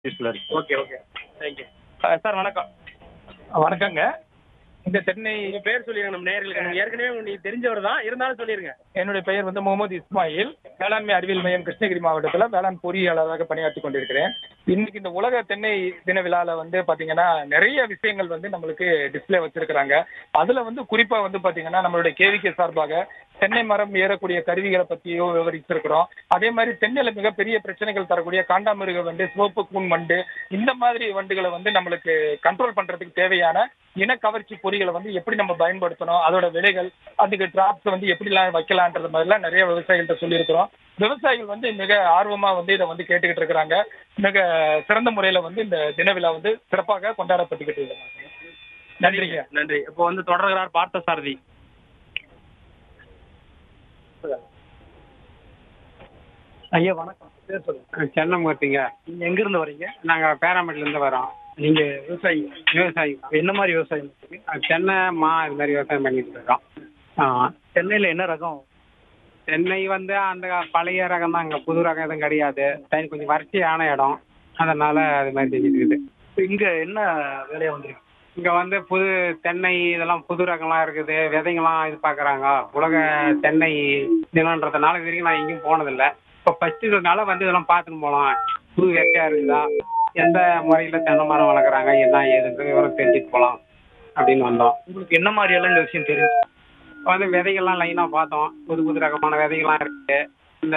யூஸ்ஃபுல்லாக இருக்கு okay okay thank you sir வணக்கம் வணக்கங்க இந்த தென்னை உங்க பேர் சொல்லிருங்க நம்ம நேர்களுக்கு நம்ம ஏற்கனவே உங்களுக்கு தெரிஞ்சவர் தான் இருந்தாலும் சொல்லிருங்க என்னுடைய பெயர் வந்து முகமது இஸ்மாயில் வேளாண்மை அறிவியல் மையம் கிருஷ்ணகிரி மாவட்டத்தில் வேளாண் பொறியியலாளராக பணியாற்றி கொண்டிருக்கிறேன் இன்னைக்கு இந்த உலக தென்னை தின விழால வந்து பாத்தீங்கன்னா நிறைய விஷயங்கள் வந்து நம்மளுக்கு டிஸ்ப்ளே வச்சிருக்கிறாங்க அதுல வந்து குறிப்பா வந்து பாத்தீங்கன்னா நம்மளுடைய கேவிகே சார்பாக தென்னை மரம் ஏறக்கூடிய கருவிகளை பத்தியும் விவரிச்சிருக்கிறோம் அதே மாதிரி தென்னையில மிகப்பெரிய பிரச்சனைகள் தரக்கூடிய காண்டாமிருக வண்டு சிவப்பு கூன் வண்டு இந்த மாதிரி வண்டுகளை வந்து நம்மளுக்கு கண்ட்ரோல் பண்றதுக்கு தேவையான இன கவர்ச்சி பொறிகளை வந்து எப்படி நம்ம பயன்படுத்தணும் அதோட விலைகள் அதுக்கு டிராப்ஸ் வந்து எப்படிலாம் வைக்கலான்றது மாதிரிலாம் நிறைய விவசாயிகள்கிட்ட சொல்லியிருக்கிறோம் விவசாயிகள் வந்து மிக ஆர்வமா வந்து இதை வந்து கேட்டுக்கிட்டு இருக்கிறாங்க மிக சிறந்த முறையில வந்து இந்த தின விழா வந்து சிறப்பாக கொண்டாடப்பட்டுக்கிட்டு இருக்காங்க நன்றிங்க நன்றி இப்போ வந்து தொடர்கிறார் பார்த்த சாரதி ஐயா வணக்கம் பேர் சொல்லுங்க சென்னமூர்த்திங்க நீங்க எங்க இருந்து வரீங்க நாங்கள் பேராமட்டிலேருந்து வரோம் நீங்க விவசாயி விவசாயி என்ன மாதிரி விவசாயம் பண்றீங்க? அஹ் தென்னை மா இது மாதிரி விவசாயம் பண்ணிட்டு இருக்கோம் ஆ சென்னையில என்ன ரகம் தென்னை வந்து அந்த பழைய ரகம் தான் இங்கே புது ரகம் எதுவும் கிடையாது தனி கொஞ்சம் வறட்சியான இடம் அதனால அது மாதிரி செஞ்சுட்டு இருக்குது இங்க என்ன வேலையா வந்திருக்கு இங்கே வந்து புது தென்னை இதெல்லாம் புது ரகம்லாம் இருக்குது விதைங்களாம் இது பார்க்குறாங்க உலக தென்னை தினன்றதுனால இது வரைக்கும் நான் எங்கேயும் போனதில்லை இப்போ ஃபஸ்ட்டுனால வந்து இதெல்லாம் பார்த்துன்னு போகலாம் புது வெட்டையாக இருக்குதா எந்த முறையில் தென்னை மரம் வளர்க்குறாங்க என்ன ஏதுன்ற விவரம் தெரிஞ்சுட்டு போகலாம் அப்படின்னு வந்தோம் உங்களுக்கு என்ன மாதிரி எல்லாம் இந்த விஷயம் தெரியும் வந்து விதைகள்லாம் லைனாக பார்த்தோம் புது புது ரகமான விதைகள்லாம் இருக்குது இந்த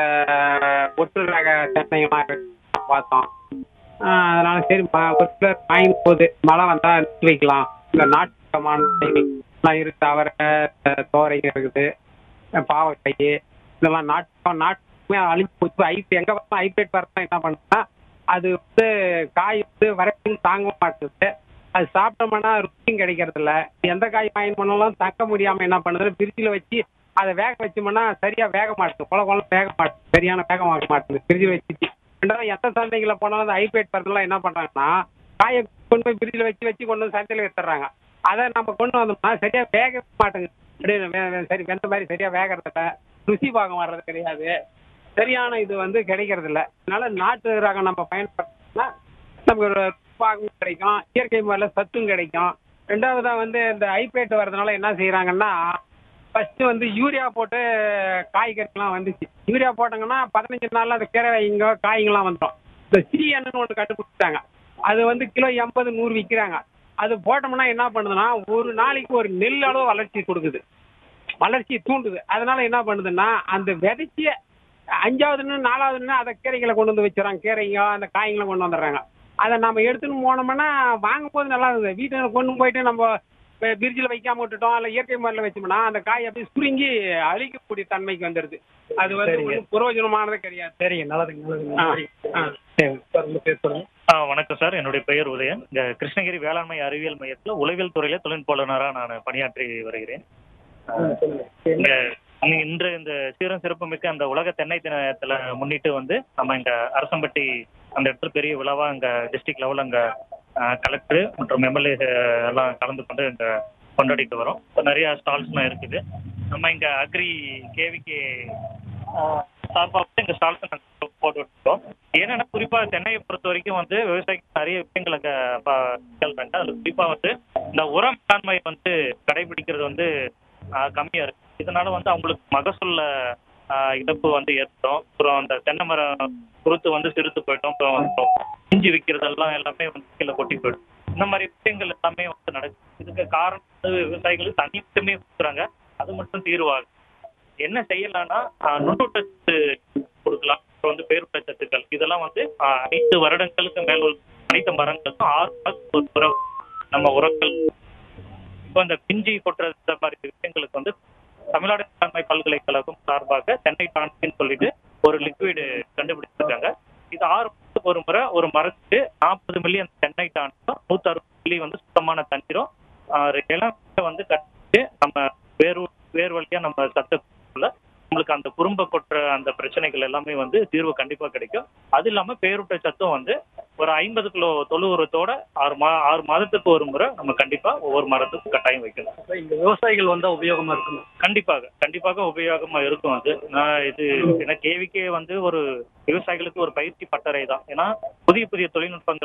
ஒட்டு ரக தென்னைகள்லாம் இருக்கு பார்த்தோம் ஆஹ் அதனால சரி ம- ஒரு சிலர் வாங்கிட்டு போகுது மழை வந்தால் நிறுத்தி வைக்கலாம் இந்த நாட்டு ரகமான தென்னைகள்லாம் இருக்குது அவரை அஹ் தோரைங்க இருக்குது அஹ் பாவக்காய் இதெல்லாம் நாட்டு நாட்டுமே அழிஞ்சு போச்சு ஐப் எங்கே பார்த்தா ஹைப்ரேட் வரலாம் என்ன பண்ணுன்னா அது வந்து காய் வந்து வரைக்கும் தாங்க மாட்டுது அது சாப்பிட்டோம்னா ருச்சியும் கிடைக்கிறது இல்ல எந்த காய் வாங்கி பண்ணாலும் தக்க முடியாம என்ன பண்ணுது ஃப்ரிட்ஜில் வச்சு அதை வேக வச்சோம்னா சரியா வேக மாட்டுது குல குளம் வேக மாட்டுது சரியான வேகம் ஆக மாட்டுது ஃப்ரிட்ஜில் வச்சுட்டு ரெண்டாவது எந்த சந்தைகளை போனாலும் அந்த ஹைப்ரேட் பருத்தெல்லாம் என்ன பண்றாங்கன்னா காயை கொண்டு போய் ஃப்ரிட்ஜில் வச்சு வச்சு கொண்டு வந்து சந்தையில் வித்துறாங்க அதை நம்ம கொண்டு வந்தோம்னா சரியா வேக மாட்டேங்குது அப்படியே வே- வே- சரி வெந்த மாதிரி சரியா வேகறது இல்ல ருசி பாகம் வர்றது கிடையாது சரியான இது வந்து கிடைக்கிறது இல்ல அதனால நாட்டு ரகம் நம்ம பயன்படுத்தினா நமக்கு ஒரு பாகம் கிடைக்கும் இயற்கை முறையில் சத்தும் கிடைக்கும் ரெண்டாவதா வந்து இந்த ஹைப்ரேட் வர்றதுனால என்ன செய்யறாங்கன்னா ஃபர்ஸ்ட் வந்து யூரியா போட்டு காய்கறிலாம் வந்துச்சு யூரியா போட்டாங்கன்னா பதினஞ்சு நாள்ல அந்த கீரை வைங்க காய்ங்கெல்லாம் வந்துடும் இந்த சிஎன்னு ஒன்று கண்டுபிடிச்சிட்டாங்க அது வந்து கிலோ எண்பது நூறு விற்கிறாங்க அது போட்டோம்னா என்ன பண்ணுதுன்னா ஒரு நாளைக்கு ஒரு நெல் அளவு வளர்ச்சி கொடுக்குது வளர்ச்சி தூண்டுது அதனால என்ன பண்ணுதுன்னா அந்த விதைச்சிய அஞ்சாவதுன்னு நாலாவதுன்னு அதை கீரைகளை கொண்டு வந்து வச்சுறாங்க கீரைங்க அந்த காய்களை கொண்டு வந்துடுறாங்க அதை நம்ம எடுத்துன்னு போனோம்னா வாங்கும்போது நல்லா இருந்தது வீட்டுக்கு கொண்டு போயிட்டு நம்ம பிரிட்ஜில் வைக்காம விட்டுட்டோம் இல்லை இயற்கை முறையில் வச்சோம்னா அந்த காய் அப்படியே சுருங்கி அழிக்கக்கூடிய தன்மைக்கு வந்துடுது அது வந்து சரிங்க. ஒண்ணும் பிரயோஜனமானது கிடையாது சரிங்க நல்லதுங்க நல்லதுங்க ஆ, நன்றி. ஆ. சரி சார் உங்க பேர் சொல்லுங்க ஆ வணக்கம் சார் என்னுடைய பெயர் உதயன் இங்க கிருஷ்ணகிரி வேளாண்மை அறிவியல் மையத்தில் உளவியல் துறையில தொழில்நுட்பாளராக நான் பணியாற்றி வருகிறேன் சொல்லுங்க இங்க இங்க இன்று இந்த சீரம் சிறப்புமிக்க அந்த உலக தென்னை தினத்துல முன்னிட்டு வந்து நம்ம இங்க அரசம்பட்டி அந்த இடத்துல பெரிய விழாவா இங்க டிஸ்ட்ரிக்ட் லெவலில் அங்க கலெக்டர் மற்றும் எம்எல்ஏ எல்லாம் கலந்து கொண்டு இங்க கொண்டாடிட்டு வரோம் இப்போ நிறைய ஸ்டால்ஸ்லாம் இருக்குது நம்ம இங்க அக்ரி கேவிகே சார்பாக வந்து எங்க ஸ்டால்ஸ் நாங்கள் போட்டு விட்டுருக்கோம் என்னன்னா குறிப்பா தென்னையை பொறுத்த வரைக்கும் வந்து விவசாயிக்கு நிறைய விஷயங்களை க- ப- கேள்விப்பட்டேன் அதுல குறிப்பா வந்து இந்த உர மேலாண்மை வந்து கடைபிடிக்கிறது வந்து ஆஹ், கம்மியா இருக்கு இதனால வந்து அவங்களுக்கு மகசூல்ல ஆஹ், இழப்பு வந்து ஏற்படும் அப்புறம் அந்த தென்னை மரம் குருத்து வந்து சிறுத்து போயிட்டோம் அப்புறம் அப்புறம் இஞ்சி விற்கிறதெல்லாம் எல்லாமே வந்து கீழே கொட்டி போயிடும் இந்த மாதிரி விஷயங்கள் எல்லாமே வந்து நடக்குது இதுக்கு காரணம் வந்து விவசாயிகள் தண்ணி மட்டுமே கொடுக்குறாங்க அது மட்டும் தீர்வாகும் என்ன செய்யலாம்னா ஆஹ், நுண்ணூட்டச்சத்து கொடுக்கலாம் அப்புறம் வந்து பேரூட்டச்சத்துக்கள் இதெல்லாம் வந்து ஆஹ், ஐந்து வருடங்களுக்கு மேல் உள்ள அனைத்து மரங்களுக்கும் ஆறு மாதத்துக்கு ஒரு முறை நம்ம உரங்கள் இப்போ இந்த பிஞ்சி கொட்டுறது இந்த மாதிரி விஷயங்களுக்கு வந்து தமிழ்நாடு வேளாண்மை பல்கலைக்கழகம் சார்பாக தென்னை டானிக்னு சொல்லிட்டு ஒரு லிக்விடு கண்டுபிடிச்சிருக்காங்க இது ஆறு மாதத்துக்கு ஒரு முறை ஒரு மரத்துக்கு நாற்பது மில்லி அந்த தென்னை டானிக்கும் நூத்தி அறுபது மில்லி வந்து சுத்தமான தண்ணீரும் ஆஹ் இளம் வந்து கட்டிட்டு நம்ம வேர் வேர் வழியா நம்ம சத்தக்குள்ள நம்மளுக்கு அந்த குறும்ப கொட்டுற அந்த பிரச்சனைகள் எல்லாமே வந்து தீர்வு கண்டிப்பா கிடைக்கும் அது இல்லாம பேரூட்ட சத்தும் வந்து ஒரு ஐம்பது கிலோ தொழு உரத்தோட ஆறு மா ஆறு மாதத்துக்கு ஒரு முறை நம்ம கண்டிப்பா ஒவ்வொரு மரத்துக்கும் கட்டாயம் வைக்கணும் அப்ப இங்க விவசாயிகள் வந்தா உபயோகமா இருக்கும் கண்டிப்பாக கண்டிப்பாக உபயோகமா இருக்கும் அது நான் இது ஏன்னா கேவிக்கே வந்து ஒரு விவசாயிகளுக்கு ஒரு பயிற்சி பட்டறை தான் ஏன்னா புதிய புதிய தொழில்நுட்பங்கள்